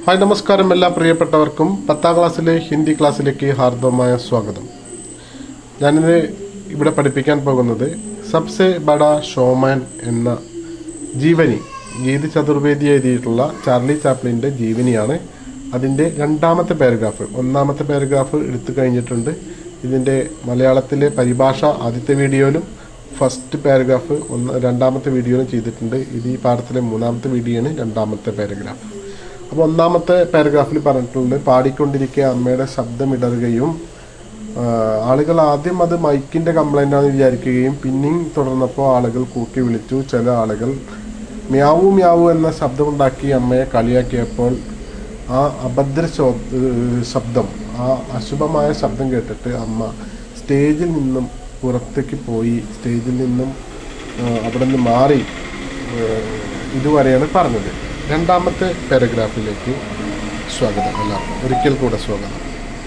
hi നമസ്കാരം എല്ലാ പ്രിയപ്പെട്ടവർക്കും പത്താം ക്ലാസ്സിലെ ഹിന്ദി ക്ലാസ്സിലേക്ക് ഹാർദവമായ സ്വാഗതം ഞാനിത് ഇവിടെ പഠിപ്പിക്കാൻ പോകുന്നത് സബ്സെ ബഡ ഷോമാൻ എന്ന ജീവനി ഗീത് ചതുർവേദി എഴുതിയിട്ടുള്ള ചാർലി ചാപ്ലിന്റെ ജീവനിയാണ് അതിന്റെ രണ്ടാമത്തെ പാരഗ്രാഫ് ഒന്നാമത്തെ പാരഗ്രാഫ് എടുത്തു കഴിഞ്ഞിട്ടുണ്ട് ഇതിന്റെ മലയാളത്തിലെ പരിഭാഷ ആദ്യത്തെ വീഡിയോയിലും ഫസ്റ്റ് പാരഗ്രാഫ് ഒന്ന് രണ്ടാമത്തെ വീഡിയോയിലും ചെയ്തിട്ടുണ്ട് ഇത് ഈ പാഠത്തിലെ മൂന്നാമത്തെ വീഡിയോയാണ് രണ്ടാമത്തെ പാരഗ്രാഫ് അപ്പോൾ ഒന്നാമത്തെ പാരഗ്രാഫിൽ പറഞ്ഞിട്ടുണ്ട് പാടിക്കൊണ്ടിരിക്കെ അമ്മയുടെ ശബ്ദം ഇടറുകയും ആ, ആളുകൾ ആദ്യം അത് മൈക്കിന്റെ കംപ്ലൈന്റ് ആണെന്ന് വിചാരിക്കുകയും പിന്നെയും തുടർന്നപ്പോൾ ആളുകൾ കൂക്കി വിളിച്ചു ചില ആളുകൾ മ്യാവു മ്യാവു എന്ന ശബ്ദമുണ്ടാക്കി അമ്മയെ കളിയാക്കിയപ്പോൾ ആ അഭദ്ര ശോ- ഏഹ് ശബ്ദം ആ അശുഭമായ ശബ്ദം കേട്ടിട്ട് അമ്മ സ്റ്റേജിൽ നിന്നും പുറത്തേക്ക് പോയി സ്റ്റേജിൽ നിന്നും ആ, അവിടെ നിന്ന് മാറി ഏഹ് ഇതുവരെയാണ് പറഞ്ഞത് രണ്ടാമത്തെ പാരഗ്രാഫിലേക്ക് സ്വാഗതം എല്ലാവർക്കും ഒരിക്കൽ കൂടെ സ്വാഗതം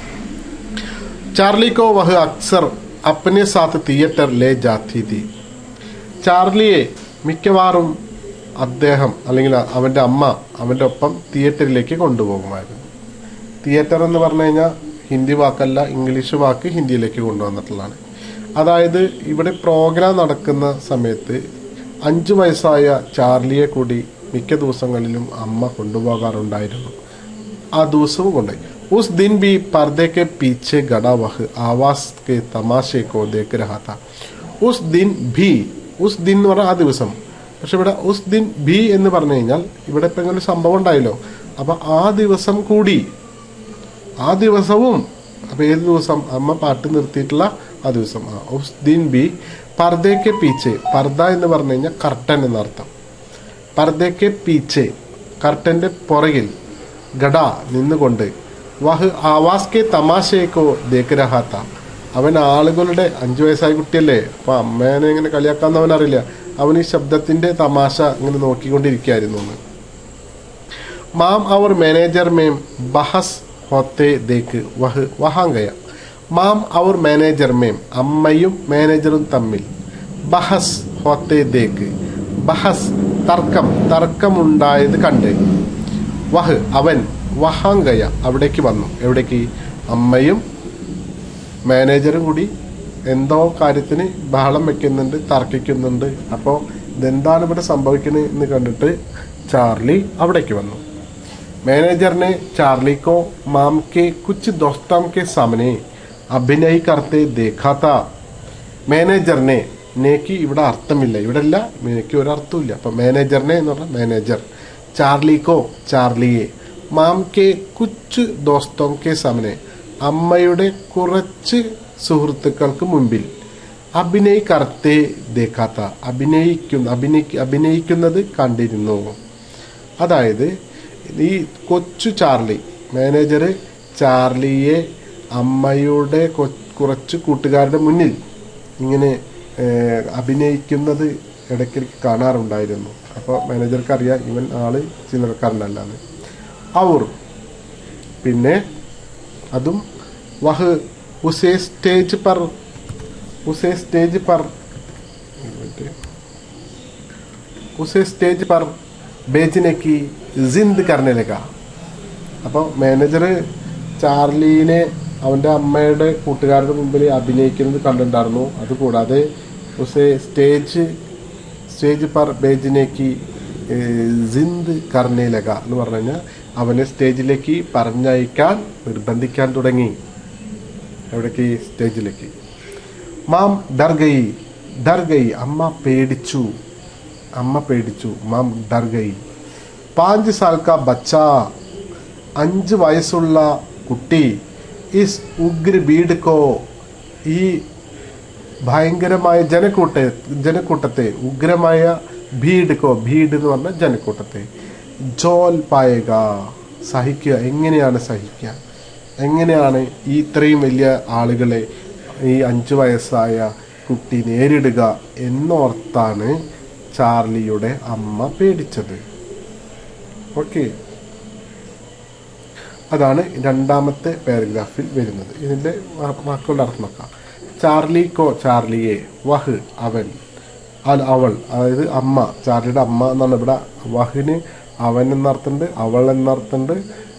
चार्ली को वह अक्सर अपने साथ थिएटर ले जाती थी ചാർലിയെ മിക്കവാറും അദ്ദേഹം അല്ലെങ്കിൽ അവന്റെ അമ്മ അവന്റെ ഒപ്പം തിയേറ്ററിലേക്ക് കൊണ്ടുപോകുമായിരുന്നു തിയേറ്റർ എന്ന് പറഞ്ഞു കഴിഞ്ഞാൽ ഹിന്ദി വാക്കല്ല ഇംഗ്ലീഷ് വാക്ക് ഹിന്ദിയിലേക്ക് കൊണ്ടുവന്നിട്ടുള്ളതാണ് അതായത് ഇവിടെ പ്രോഗ്രാം നടക്കുന്ന സമയത്ത് അഞ്ചു വയസ്സായ ചാർലിയെ കൂടി മിക്ക ദിവസങ്ങളിലും അമ്മ കൊണ്ടുപോകാറുണ്ടായിരുന്നു ആ ദിവസവും കൊണ്ടുപോയി ഉസ് ദിൻ ബി पर्दे के पीछे गड़ा वह आवाज के तमाशे को देख रहा था ഉസ് ദിൻ ഭി ഉസ് ദിൻ എന്ന് പറഞ്ഞാൽ ആ ദിവസം പക്ഷെ ഇവിടെ ഉസ് ദിൻ ഭി എന്ന് പറഞ്ഞു കഴിഞ്ഞാൽ ഇവിടെ ഇപ്പൊ ഇങ്ങനെ ഒരു സംഭവം ഉണ്ടായല്ലോ അപ്പൊ ആ ദിവസം കൂടി ആ ദിവസവും അപ്പൊ ഏത് ദിവസം അമ്മ പാട്ട് നിർത്തിയിട്ടുള്ള ആ ദിവസം ആ ഉസ് ദിൻ ബി പർദയ്ക്ക് പീച്ചെ പർദ എന്ന് പറഞ്ഞു കഴിഞ്ഞാൽ കർട്ടൻ എന്നർത്ഥം പർദയ്ക്ക് പീച്ചെ കർട്ടന്റെ പുറകിൽ ഗഡ നിന്നുകൊണ്ട് വഹ് ആവാസ് കെ തമാശയേക്കോ ദേക്ക് രഹാത്ത അവൻ ആളുകളുടെ അഞ്ചു വയസ്സായ കുട്ടിയല്ലേ അപ്പൊ അമ്മേനെ ഇങ്ങനെ കളിയാക്കാന്ന് അവൻ അറിയില്ല അവൻ ഈ ശബ്ദത്തിന്റെ തമാശ ഇങ്ങനെ നോക്കിക്കൊണ്ടിരിക്കുകയായിരുന്നു എന്ന് മാം അവർ മാനേജർ മേം ബഹസ് ഹോത്തെ ദേക്ക് വഹ് വഹാങ്കയ മാം അവർ മാനേജർ മേം അമ്മയും മാനേജറും തമ്മിൽ ബഹസ് ഹോത്തെ ദേക്ക് ബഹസ് തർക്കം തർക്കമുണ്ടായത് കണ്ട് വഹ് അവൻ വഹാങ്കയ അവിടേക്ക് വന്നു എവിടേക്ക് അമ്മയും മാനേജറും കൂടി എന്തോ കാര്യത്തിന് ബഹളം വെക്കുന്നുണ്ട് തർക്കിക്കുന്നുണ്ട് അപ്പോൾ ഇതെന്താണ് ഇവിടെ സംഭവിക്കുന്നത് എന്ന് കണ്ടിട്ട് ചാർലി അവിടേക്ക് വന്നു मैनेजर ने चार्ली को माम के कुछ दोस्तों के सामने अभिनय करते देखा था മാനേജറിനെ നേക്ക് ഇവിടെ അർത്ഥമില്ല ഇവിടെ അല്ല എനിക്ക് ഒരു അർത്ഥമില്ല അപ്പൊ മാനേജറിനെ എന്ന് പറഞ്ഞാൽ മാനേജർ ചാർലിക്കോ ചാർലിയെ മാം കെ കുച്ച് ദോസ്തോം കെ സാമനെ അമ്മയുടെ കുറച്ച് സുഹൃത്തുക്കൾക്ക് മുമ്പിൽ അഭിനയ് കർത്തേ ദേഖാത്ത അഭിനയിക്കുന്ന അഭിനയി അഭിനയിക്കുന്നത് കണ്ടിരുന്നു അതായത് ഈ കൊച്ചു ചാർലി മാനേജർ ചാർലിയെ അമ്മയുടെ കൊ- കുറച്ച് കൂട്ടുകാരുടെ മുന്നിൽ ഇങ്ങനെ ഏഹ്, അഭിനയിക്കുന്നത് ഇടയ്ക്കിടയ്ക്ക് കാണാറുണ്ടായിരുന്നു അപ്പോൾ മാനേജർക്ക് അറിയാം ഇവൻ ആള് ചില്ലറക്കാരനല്ലാന്ന് അവർ പിന്നെ അതും വഹ് ഉസേ സ്റ്റേജ് പർ ഉസേ സ്റ്റേജ് പർ उसे സ്റ്റേജ് पर बेचने की जिद करने लगा അപ്പോൾ മാനേജർ ചാർലിനെ അവന്റെ അമ്മയുടെ കൂട്ടുകാരുടെ മുമ്പിൽ അഭിനയിക്കുന്നത് കണ്ടിട്ടുണ്ടായിരുന്നു അതുകൂടാതെ ഉസെ സ്റ്റേജ് സ്റ്റേജ് പർ ബേജിനേക്ക് ജിന്ദ് കർണേ ലഗ എന്ന് പറഞ്ഞു കഴിഞ്ഞാൽ അവനെ സ്റ്റേജിലേക്ക് പറഞ്ഞയക്കാൻ നിർബന്ധിക്കാൻ തുടങ്ങി എവിടേക്ക് സ്റ്റേജിലേക്ക് മാം ഡർഗൈ ഡർഗൈ അമ്മ പേടിച്ചു അമ്മ പേടിച്ചു മാം ഡർഗൈ പാഞ്ച് സാൽ കാ ബച്ച അഞ്ച് വയസ്സുള്ള കുട്ടി ഇസ് ഉഗ്ര ബീഡ് കോ ഈ ഭയങ്കരമായ ജനക്കൂട്ട ജനക്കൂട്ടത്തെ ഉഗ്രമായ ഭീഡ് കോ ഭീഡ് എന്ന് പറഞ്ഞ ജനക്കൂട്ടത്തെ ജോൽ പായക സഹിക്കുക എങ്ങനെയാണ് സഹിക്കുക എങ്ങനെയാണ് ഈ ഇത്രയും വലിയ ആളുകളെ ഈ അഞ്ചു വയസ്സായ കുട്ടി നേരിടുക എന്നോർത്താണ് ചാർലിയുടെ അമ്മ പേടിച്ചത് ഓക്കെ അതാണ് രണ്ടാമത്തെ പാരഗ്രാഫിൽ വരുന്നത് ഇതിന്റെ വാ- വാക്കുകളുടെ അർത്ഥം നോക്കാം ചാർലി കോ ചാർലിയെ വഹ് അവൻ അൽ അവൾ അതായത് അമ്മ ചാർലിയുടെ അമ്മ എന്നാണ് ഇവിടെ വഹിന് അവൻ എന്നർത്ഥമുണ്ട് അവൾ എന്നർത്ഥമുണ്ട്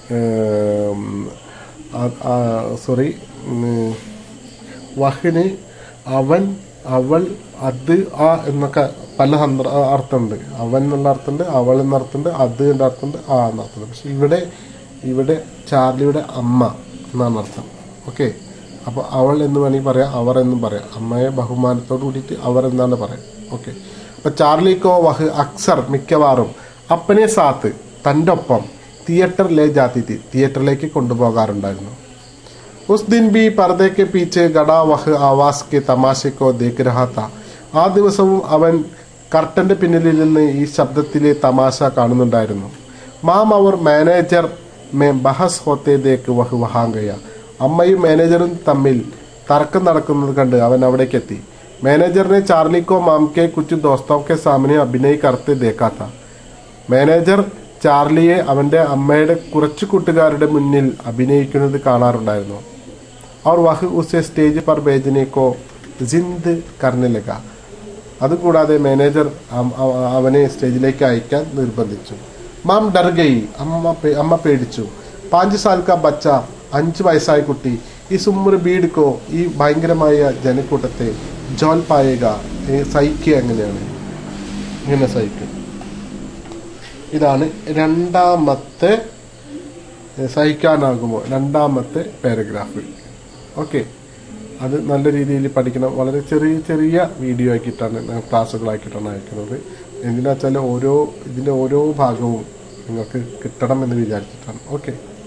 സോറി വഹിന് അവൻ അവൾ അത് ആ എന്നൊക്കെ പല സന്ദ- അർത്ഥമുണ്ട് അവൻ എന്നുള്ള അർത്ഥമുണ്ട് അവൾ എന്ന അർത്ഥമുണ്ട് അത് എന്ന അർത്ഥമുണ്ട് ആ എന്ന അർത്ഥമുണ്ട് പക്ഷെ ഇവിടെ ഇവിടെ ചാർലിയുടെ അമ്മ എന്നാണ് അർത്ഥം ഓക്കെ അപ്പോൾ അവൾ എന്ന് വേണമെങ്കിൽ പറയാം അവർ എന്നും പറയാം അമ്മയെ ബഹുമാനത്തോട് കൂടിയിട്ട് അവർ എന്നാണ് പറയാം ഓക്കെ അപ്പോൾ ചാർലിക്കോ വഹ് അക്സർ മിക്കവാറും അപ്പനെ സാത്ത് തൻ്റെ ഒപ്പം തിയേറ്റർ ലേ ജാത്തി തി തിയേറ്ററിലേക്ക് കൊണ്ടുപോകാറുണ്ടായിരുന്നു उस दिन भी पर्दे के पीछे गड़ा वह आवास के तमाशे को देख रहा था ആ ദിവസവും അവൻ കർട്ടന്റെ പിന്നിൽ നിന്ന് ഈ ശബ്ദത്തിലെ തമാശ കാണുന്നുണ്ടായിരുന്നു മാം അവർ മാനേജർ മേ ബഹസ് ഹോത്തെ ദേക്ക് വഹ് വഹാങ്കയ അമ്മയും മാനേജറും തമ്മിൽ തർക്കം നടക്കുന്നത് കണ്ട് അവൻ അവിടേക്ക് എത്തി മാനേജറിനെ ചാർലിക്കോ മാം കെ കുച്ചു ദോസ്തോ കെ സാമനെ അഭിനയ് കർത്തെ ദേക്കാത്ത മാനേജർ ചാർലിയെ അവന്റെ അമ്മയുടെ കുറച്ചു കൂട്ടുകാരുടെ മുന്നിൽ അഭിനയിക്കുന്നത് കാണാറുണ്ടായിരുന്നു और वह उसे സ്റ്റേജ് पर भेजने को जिद करने लगा അതുകൂടാതെ മാനേജർ അം- അവ- അവനെ സ്റ്റേജിലേക്ക് അയക്കാൻ നിർബന്ധിച്ചു മാം ഡർഗയി അമ്മ പേ- അമ്മ പേടിച്ചു പാഞ്ച് സാൽ കാ ബച്ച അഞ്ച് വയസ്സായ കുട്ടി ഈ സുമ്മുർ ബീഡ്ക്കോ ഈ ഭയങ്കരമായ ജനക്കൂട്ടത്തെ ജോൽ പായക ഏ, സഹിക്കുക എങ്ങനെയാണ് ഇങ്ങനെ സഹിക്കും ഇതാണ് രണ്ടാമത്തെ ഏ, സഹിക്കാനാകുമോ രണ്ടാമത്തെ പാരഗ്രാഫ് ഓക്കെ അത് നല്ല രീതിയിൽ പഠിക്കണം വളരെ ചെറിയ ചെറിയ വീഡിയോ ആക്കിയിട്ടാണ് ഞാൻ ക്ലാസ്സുകളാക്കിയിട്ടാണ് അയക്കുന്നത് എന്തിനാ വെച്ചാൽ ഓരോ ഇതിൻ്റെ ഓരോ ഭാഗവും നിങ്ങൾക്ക് കിട്ടണം എന്ന് വിചാരിച്ചിട്ടാണ് ഓക്കെ